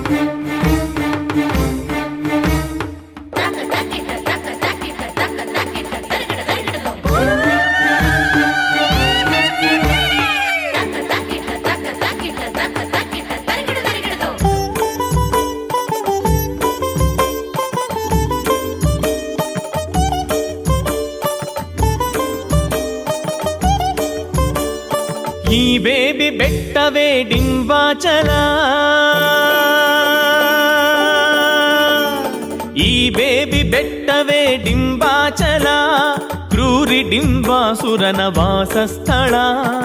ಈ ಬೇಬಿ ಬೆಟ್ಟವೇ ಡಿಂಬಾಚಲ ಈ ಬೇಬಿ ಬೆಟ್ಟವೇ ಡಿಂಬಾಚಲ ಕ್ರೂರಿ ಡಿಂಬಾಸುರನ ವಾಸಸ್ಥಳ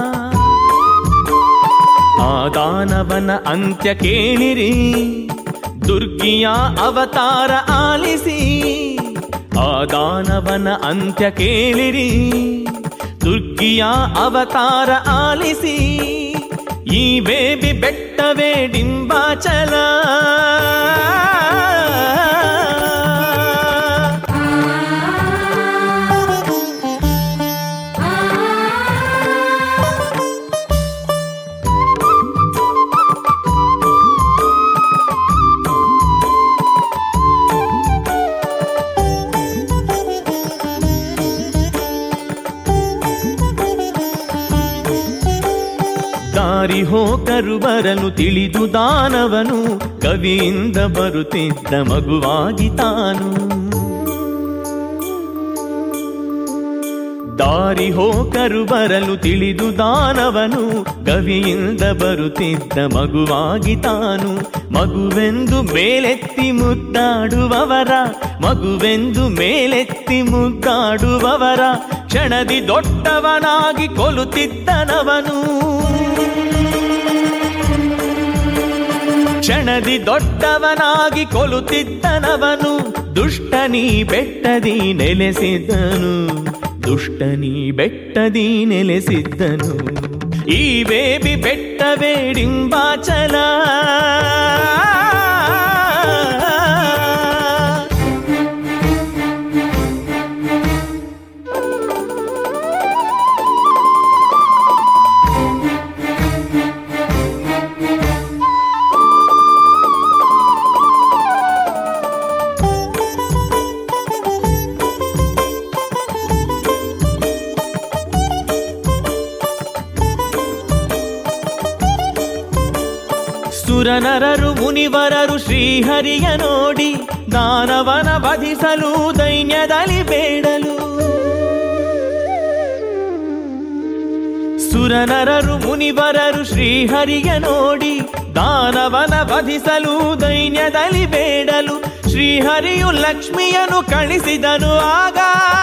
ಆ ದಾನವನ ಅಂತ್ಯ ಕೇಳಿರಿ ದುರ್ಗಿಯ ಅವತಾರ ಆಲಿಸಿ ಆ ದಾನವನ ಅಂತ್ಯ ಕೇಳಿರಿ ದುರ್ಗಿಯ ಅವತಾರ ಆಲಿಸಿ ಈ ಬೇಬಿ ಬೆಟ್ಟವೇ ಡಿಂಬಾಚಲ ದಾರಿ ಹೋಕರು ಬರಲು ತಿಳಿದು ದಾನವನು ಕವಿಯಿಂದ ಬರುತ್ತಿದ್ದ ಮಗುವಾಗಿ ತಾನು ದಾರಿ ಹೋಕರು ಬರಲು ತಿಳಿದು ದಾನವನು ಗವಿಯಿಂದ ಬರುತ್ತಿದ್ದ ಮಗುವಾಗಿ ತಾನು ಮಗುವೆಂದು ಮೇಲೆತ್ತಿ ಮುದ್ದಾಡುವವರ ಮಗುವೆಂದು ಮೇಲೆತ್ತಿ ಮುದ್ದಾಡುವವರ ಕ್ಷಣದಿ ದೊಡ್ಡವನಾಗಿ ಕೊಲುತ್ತಿದ್ದನವನು ಕ್ಷಣದಿ ದೊಡ್ಡವನಾಗಿ ಕೊಲುತ್ತಿದ್ದನವನು ದುಷ್ಟನಿ ಬೆಟ್ಟದಿ ನೆಲೆಸಿದ್ದನು ದುಷ್ಟನಿ ಬೆಟ್ಟದಿ ನೆಲೆಸಿದ್ದನು ಈ ಬೇಬಿ ಬೆಟ್ಟವೇ ಡಿಂಬಾಚಲ ಸುರನರರು ಮುನಿವರರು ಶ್ರೀಹರಿಯ ನೋಡಿ ದಾನವನ ವಧಿಸಲು ದೈನ್ಯದಲ್ಲಿ ಬೇಡಲು ಸುರನರರು ಮುನಿವರರು ಶ್ರೀಹರಿಯ ನೋಡಿ ದಾನವನ ವಧಿಸಲು ದೈನ್ಯದಲ್ಲಿ ಬೇಡಲು ಶ್ರೀಹರಿಯು ಲಕ್ಷ್ಮಿಯನ್ನು ಕಳಿಸಿದನು ಆಗ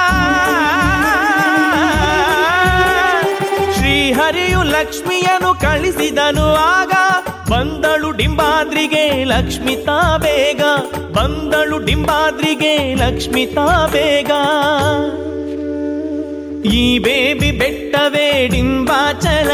ಶ್ರೀಹರಿಯು ಲಕ್ಷ್ಮಿಯನ್ನು ಕಳಿಸಿದನು ಆಗ ಬಂದಳು ಡಿಂಬಾದ್ರಿಗೆ ಲಕ್ಷ್ಮಿತಾ ಬೇಗ ಬಂದಳು ಡಿಂಬಾದ್ರಿಗೆ ಲಕ್ಷ್ಮಿತಾ ಬೇಗ ಈ ಬೇಬಿ ಬೆಟ್ಟವೇ ಡಿಂಬಾಚಲ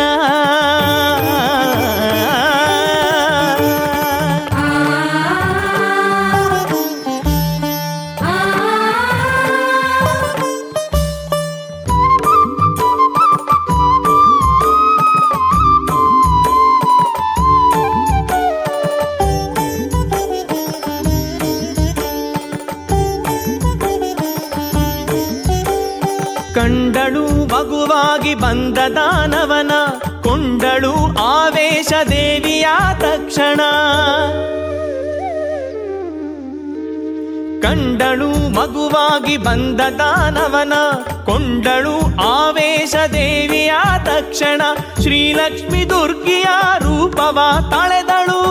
ಕಂಡಳು ಮಗುವಾಗಿ ಬಂದ ದಾನವನ ಕೊಂಡಳು ಆವೇಶ ದೇವಿಯ ತಕ್ಷಣ ಕಂಡಳು ಮಗುವಾಗಿ ಬಂದ ದಾನವನ ಕೊಂಡಳು ಆವೇಶ ದೇವಿಯ ತಕ್ಷಣ ಶ್ರೀಲಕ್ಷ್ಮಿ ದುರ್ಗಿಯ ರೂಪವ ತಳೆದಳು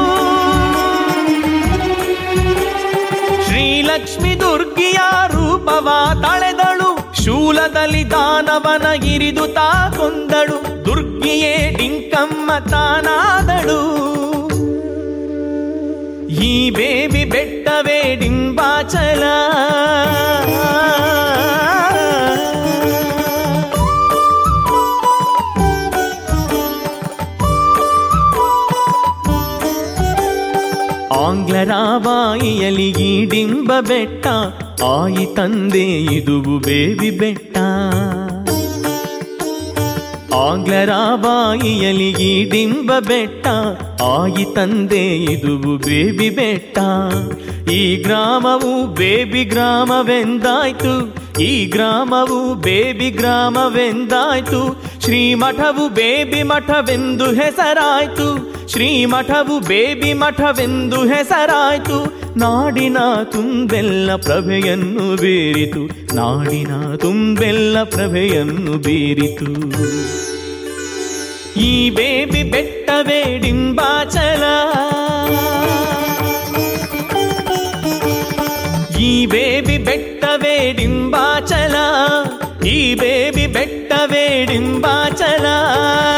ಶ್ರೀಲಕ್ಷ್ಮಿ ದುರ್ಗಿಯ ರೂಪವ ತಳೆದಳು ಶೂಲದಲ್ಲಿ ದಾನವನ ಇರಿದು ತಾ ಕೊಂದಳು ದುರ್ಗಿಯೇ ಡಿಂಕಮ್ಮ ತಾನಾದಳು ಈ ಬೇಬಿ ಬೆಟ್ಟವೇ ಡಿಂಬಾಚಲ ಆಂಗ್ಲರ ಬಾಯಿಯಲ್ಲಿ ಈ ಡಿಂಬ ಬೆಟ್ಟ ಆಯಿ ತಂದೆ ಇದುವು ಬೇಬಿ ಬೆಟ್ಟ ಆಂಗ್ಲರ ಬಾಯಿಯಲಿ ಈ ಡಿಂಬ ಬೆಟ್ಟ ಆಗಿ ತಂದೆ ಇದುವು ಬೇಬಿ ಬೆಟ್ಟ ಈ ಗ್ರಾಮವು ಬೇಬಿ ಗ್ರಾಮವೆಂದಾಯ್ತು ಈ ಗ್ರಾಮವು ಬೇಬಿ ಗ್ರಾಮವೆಂದಾಯ್ತು ಶ್ರೀಮಠವು ಬೇಬಿ ಮಠವೆಂದು ಹೆಸರಾಯ್ತು ಶ್ರೀಮಠವು ಬೇಬಿ ಮಠವೆಂದು ಹೆಸರಾಯ್ತು ನಾಡಿನ ತುಂಬೆಲ್ಲ ಪ್ರಭೆಯನ್ನು ಬೀರಿತು ನಾಡಿನ ತುಂಬೆಲ್ಲ ಪ್ರಭೆಯನ್ನು ಬೀರಿತು ಈ ಬೇಬಿ ಬೆಟ್ಟವೇ ಡಿಂಬಾಚಲ ಈ ಬೇಬಿ ಬೆಟ್ಟವೇ ಡಿಂಬಾಚಲ ಈ ಬೇಬಿ ಬೆಟ್ಟವೇ ಡಿಂಬಾಚಲ